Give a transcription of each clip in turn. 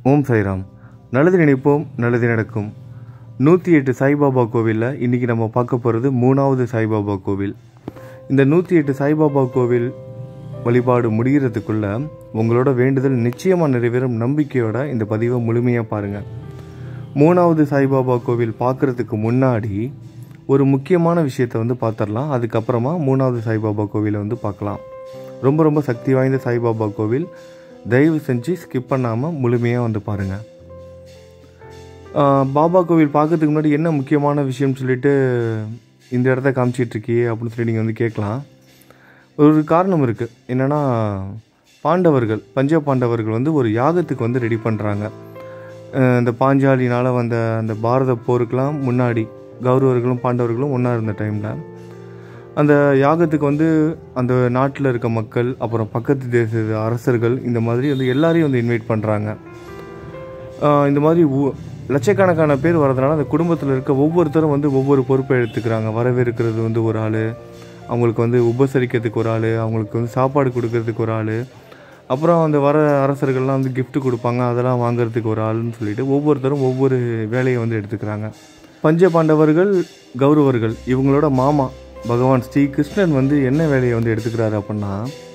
ஓம் சாய்ராம் நல்லது நினைப்போம் நல்லது நடக்கும் நூற்றி எட்டு சாய்பாபா கோவிலில் இன்றைக்கி நம்ம பார்க்க போகிறது மூணாவது சாய்பாபா கோவில் இந்த நூற்றி எட்டு சாய்பாபா கோவில் வழிபாடு முடிகிறதுக்குள்ள உங்களோட வேண்டுதல் நிச்சயமாக நிறைவேறும் நம்பிக்கையோட இந்த பதிவை முழுமையாக பாருங்கள் மூணாவது சாய்பாபா கோவில் பார்க்குறதுக்கு முன்னாடி ஒரு முக்கியமான விஷயத்தை வந்து பார்த்துடலாம் அதுக்கப்புறமா மூணாவது சாய்பாபா கோவிலை வந்து பார்க்கலாம் ரொம்ப ரொம்ப சக்தி வாய்ந்த சாய்பாபா கோவில் தயவு செஞ்சு ஸ்கிப் பண்ணாமல் முழுமையாக வந்து பாருங்கள் பாபா கோவில் பார்க்கறதுக்கு முன்னாடி என்ன முக்கியமான விஷயம்னு சொல்லிட்டு இந்த இடத்த காமிச்சிட்டு இருக்கியே அப்படின்னு சொல்லி நீங்கள் வந்து கேட்கலாம் ஒரு காரணம் இருக்குது என்னென்னா பாண்டவர்கள் பஞ்ச பாண்டவர்கள் வந்து ஒரு யாகத்துக்கு வந்து ரெடி பண்ணுறாங்க இந்த பாஞ்சாலினால் வந்த அந்த பாரத போருக்கெலாம் முன்னாடி கௌரவர்களும் பாண்டவர்களும் ஒன்றா இருந்த டைமில் அந்த யாகத்துக்கு வந்து அந்த நாட்டில் இருக்க மக்கள் அப்புறம் பக்கத்து தேச அரசர்கள் இந்த மாதிரி வந்து எல்லாரையும் வந்து இன்வைட் பண்ணுறாங்க இந்த மாதிரி ஊ- லட்சக்கணக்கான பேர் வரதுனால அந்த குடும்பத்தில் இருக்க ஒவ்வொருத்தரும் வந்து ஒவ்வொரு பொறுப்பை எடுத்துக்கிறாங்க வரவேற்கிறது வந்து ஒரு ஆள் அவங்களுக்கு வந்து உபசரிக்கிறதுக்கு ஒரு ஆள் அவங்களுக்கு வந்து சாப்பாடு கொடுக்கறதுக்கு ஒரு ஆள் அப்புறம் அந்த வர அரசர்கள்லாம் வந்து gift கொடுப்பாங்க அதெல்லாம் வாங்குறதுக்கு ஒரு ஆள்னு சொல்லிட்டு ஒவ்வொருத்தரும் ஒவ்வொரு வேலையை வந்து எடுத்துக்கிறாங்க பஞ்ச பாண்டவர்கள் கௌரவர்கள் இவங்களோட மாமா பகவான் ஸ்ரீ கிருஷ்ணன் வந்து என்ன வேலையை வந்து எடுத்துக்கிறாரு அப்படின்னா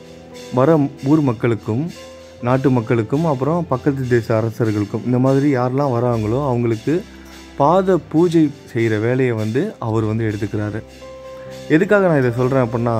வர ஊர் மக்களுக்கும் நாட்டு மக்களுக்கும் அப்புறம் பக்கத்து தேச அரசர்களுக்கும் இந்த மாதிரி யாரெல்லாம் வராங்களோ அவங்களுக்கு பாத பூஜை செய்கிற வேலையை வந்து அவர் வந்து எடுத்துக்கிறாரு எதுக்காக நான் இதை சொல்கிறேன் அப்படின்னா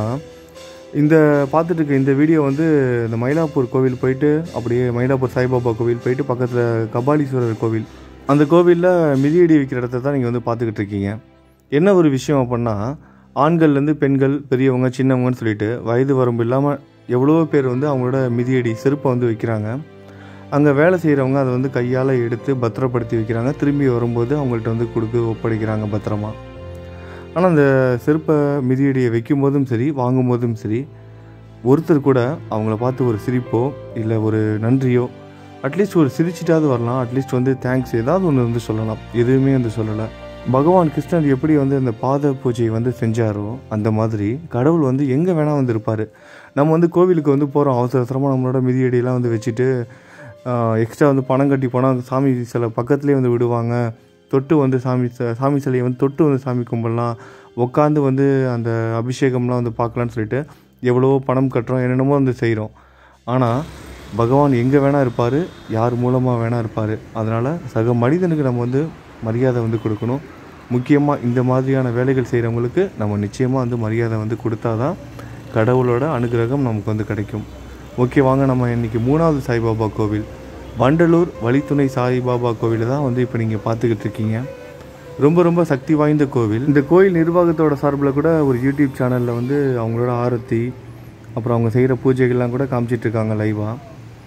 இந்த பார்த்துட்டு இருக்க இந்த வீடியோ வந்து இந்த மயிலாப்பூர் கோவில் போயிட்டு அப்படியே மயிலாப்பூர் சாய்பாபா கோவில் போயிட்டு பக்கத்தில் கபாலீஸ்வரர் கோவில் அந்த கோவிலில் மிதியடி வைக்கிற இடத்த தான் நீங்கள் வந்து பார்த்துக்கிட்டு இருக்கீங்க என்ன ஒரு விஷயம் அப்படின்னா ஆண்கள்லேருந்து பெண்கள் பெரியவங்க சின்னவங்கன்னு சொல்லிட்டு வயது வரம்பு இல்லாமல் எவ்வளோ பேர் வந்து அவங்களோட மிதியடி செருப்பை வந்து வைக்கிறாங்க அங்கே வேலை செய்கிறவங்க அதை வந்து கையால் எடுத்து பத்திரப்படுத்தி வைக்கிறாங்க திரும்பி வரும்போது அவங்கள்ட்ட வந்து கொடுத்து ஒப்படைக்கிறாங்க பத்திரமா ஆனால் அந்த செருப்பை மிதியடியை வைக்கும் போதும் சரி வாங்கும் போதும் சரி ஒருத்தர் கூட அவங்கள பார்த்து ஒரு சிரிப்போ இல்லை ஒரு நன்றியோ அட்லீஸ்ட் ஒரு சிரிச்சிட்டாவது வரலாம் அட்லீஸ்ட் வந்து தேங்க்ஸ் ஏதாவது ஒன்று வந்து சொல்லலாம் எதுவுமே வந்து சொல்லலை பகவான் கிருஷ்ணர் எப்படி வந்து அந்த பாத பூஜையை வந்து செஞ்சாரோ அந்த மாதிரி கடவுள் வந்து எங்கே வேணால் வந்து இருப்பார் நம்ம வந்து கோவிலுக்கு வந்து போகிறோம் அவசர அவசரமாக நம்மளோட மிதியடியெல்லாம் வந்து வச்சுட்டு எக்ஸ்ட்ரா வந்து பணம் கட்டி போனால் சாமி சில பக்கத்துலேயே வந்து விடுவாங்க தொட்டு வந்து சாமி ச- சாமி சிலையை வந்து தொட்டு வந்து சாமி கும்பிடலாம் உட்காந்து வந்து அந்த அபிஷேகம்லாம் வந்து பார்க்கலான்னு சொல்லிட்டு எவ்வளவோ பணம் கட்டுறோம் என்னென்னமோ வந்து செய்கிறோம் ஆனால் பகவான் எங்கே வேணால் இருப்பார் யார் மூலமாக வேணால் இருப்பார் அதனால் சக மனிதனுக்கு நம்ம வந்து மரியாதை வந்து கொடுக்கணும் முக்கியமாக இந்த மாதிரியான வேலைகள் செய்கிறவங்களுக்கு நம்ம நிச்சயமாக வந்து மரியாதை வந்து கொடுத்தாதான் கடவுளோட அனுகிரகம் நமக்கு வந்து கிடைக்கும் ஓகே வாங்க நம்ம இன்றைக்கி மூணாவது சாய்பாபா கோவில் வண்டலூர் வழித்துணை சாய்பாபா கோவிலை தான் வந்து இப்போ நீங்கள் பார்த்துக்கிட்டு இருக்கீங்க ரொம்ப ரொம்ப சக்தி வாய்ந்த கோவில் இந்த கோயில் நிர்வாகத்தோட சார்பில் கூட ஒரு யூடியூப் சேனலில் வந்து அவங்களோட ஆரத்தி அப்புறம் அவங்க செய்கிற பூஜைகள்லாம் கூட காமிச்சிட்டு இருக்காங்க லைவாக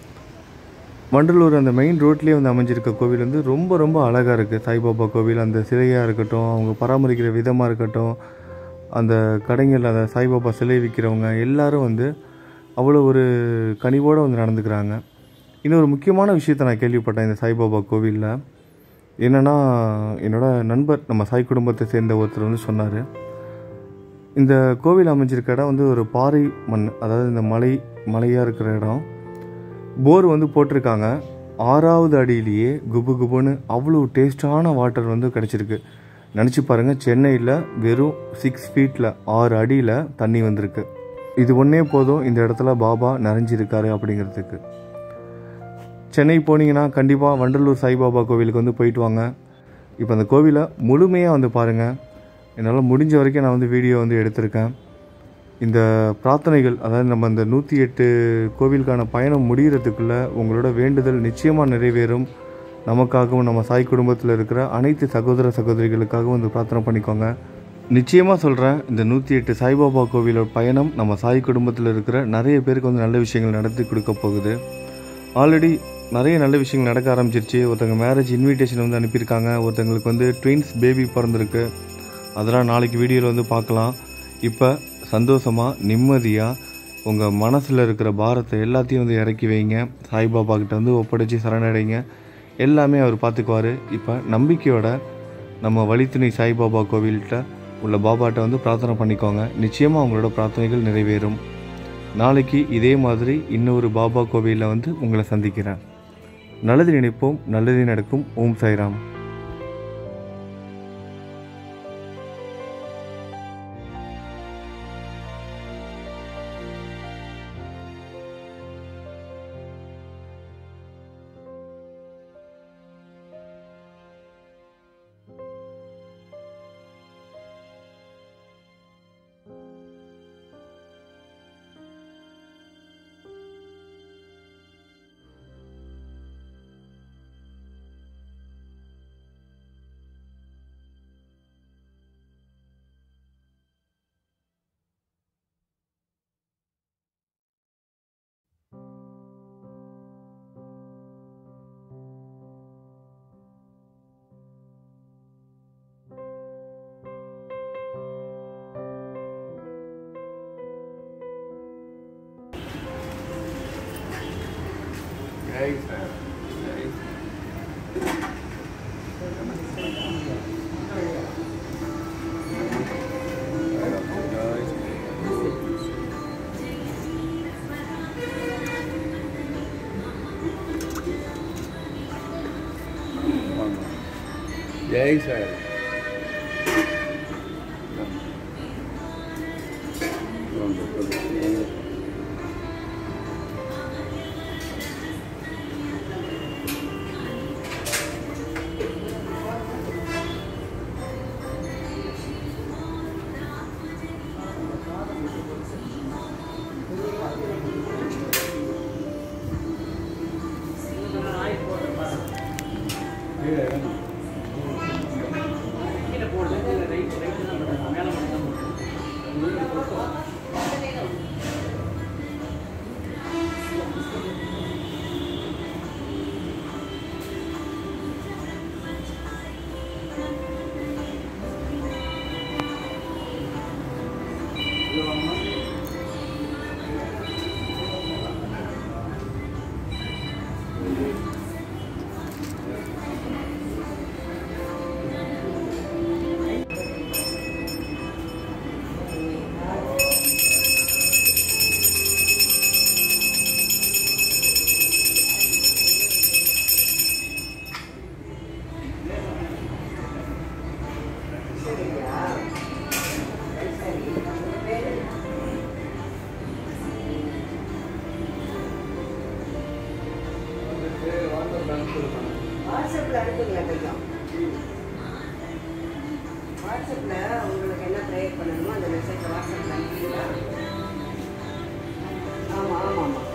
வண்டலூர் அந்த மெயின் ரோட்லேயே வந்து அமைஞ்சிருக்க கோவில் வந்து ரொம்ப ரொம்ப அழகாக இருக்குது சாய்பாபா கோவில் அந்த சிலையாக இருக்கட்டும் அவங்க பராமரிக்கிற விதமாக இருக்கட்டும் அந்த கடைகள் அந்த சாய்பாபா சிலை விற்கிறவங்க எல்லாரும் வந்து அவ்வளோ ஒரு கனிவோடு வந்து நடந்துக்கிறாங்க இன்னொரு முக்கியமான விஷயத்தை நான் கேள்விப்பட்டேன் இந்த சாய்பாபா கோவிலில் என்னென்னா என்னோட நண்பர் நம்ம சாய் குடும்பத்தை சேர்ந்த ஒருத்தர் வந்து சொன்னார் இந்த கோவில் அமைஞ்சிருக்க இடம் வந்து ஒரு பாறை மண் அதாவது இந்த மலை மலையாக இருக்கிற இடம் போர் வந்து போட்டிருக்காங்க ஆறாவது அடியிலேயே குபு குபுன்னு அவ்வளோ டேஸ்டான வாட்டர் வந்து கிடச்சிருக்கு நினச்சி பாருங்கள் சென்னையில் வெறும் சிக்ஸ் ஃபீட்டில் ஆறு அடியில் தண்ணி வந்திருக்கு இது ஒன்றே போதும் இந்த இடத்துல பாபா நிறைஞ்சிருக்காரு அப்படிங்கிறதுக்கு சென்னை போனீங்கன்னா கண்டிப்பாக வண்டலூர் சாய்பாபா கோவிலுக்கு வந்து போயிட்டு வாங்க இப்போ அந்த கோவிலை முழுமையாக வந்து பாருங்கள் என்னால் முடிஞ்ச வரைக்கும் நான் வந்து வீடியோ வந்து எடுத்திருக்கேன் இந்த பிரார்த்தனைகள் அதாவது நம்ம இந்த நூற்றி எட்டு கோவிலுக்கான பயணம் முடிகிறதுக்குள்ளே உங்களோட வேண்டுதல் நிச்சயமாக நிறைவேறும் நமக்காகவும் நம்ம சாய் குடும்பத்தில் இருக்கிற அனைத்து சகோதர சகோதரிகளுக்காகவும் வந்து பிரார்த்தனை பண்ணிக்கோங்க நிச்சயமாக சொல்கிறேன் இந்த நூற்றி எட்டு சாய்பாபா கோவிலோட பயணம் நம்ம சாய் குடும்பத்தில் இருக்கிற நிறைய பேருக்கு வந்து நல்ல விஷயங்கள் நடத்தி கொடுக்க போகுது ஆல்ரெடி நிறைய நல்ல விஷயங்கள் நடக்க ஆரம்பிச்சிருச்சு ஒருத்தங்க மேரேஜ் இன்விடேஷன் வந்து அனுப்பியிருக்காங்க ஒருத்தங்களுக்கு வந்து ட்வின்ஸ் பேபி பிறந்திருக்கு அதெல்லாம் நாளைக்கு வீடியோவில் வந்து பார்க்கலாம் இப்போ சந்தோஷமாக நிம்மதியாக உங்கள் மனசில் இருக்கிற பாரத்தை எல்லாத்தையும் வந்து இறக்கி வைங்க சாய்பாபா கிட்ட வந்து ஒப்படைச்சி சரணடைங்க எல்லாமே அவர் பார்த்துக்குவார் இப்போ நம்பிக்கையோட நம்ம வழித்துணை சாய்பாபா கோவில்கிட்ட உள்ள பாபாட்ட வந்து பிரார்த்தனை பண்ணிக்கோங்க நிச்சயமாக உங்களோட பிரார்த்தனைகள் நிறைவேறும் நாளைக்கு இதே மாதிரி இன்னொரு பாபா கோவிலில் வந்து உங்களை சந்திக்கிறேன் நல்லது நினைப்போம் நல்லதே நடக்கும் ஓம் சாய்ராம் ஜெய் சார் வாட்ஸ்அப்பில் அனுப்புங்களா கொஞ்சம் வாட்ஸ்அப்பில் உங்களுக்கு என்ன ப்ரேயர் பண்ணணுமோ அந்த மெசேஜை வாட்ஸ்அப்பில் அனுப்புங்களா ஆமாம் ஆமாம் ஆமாம்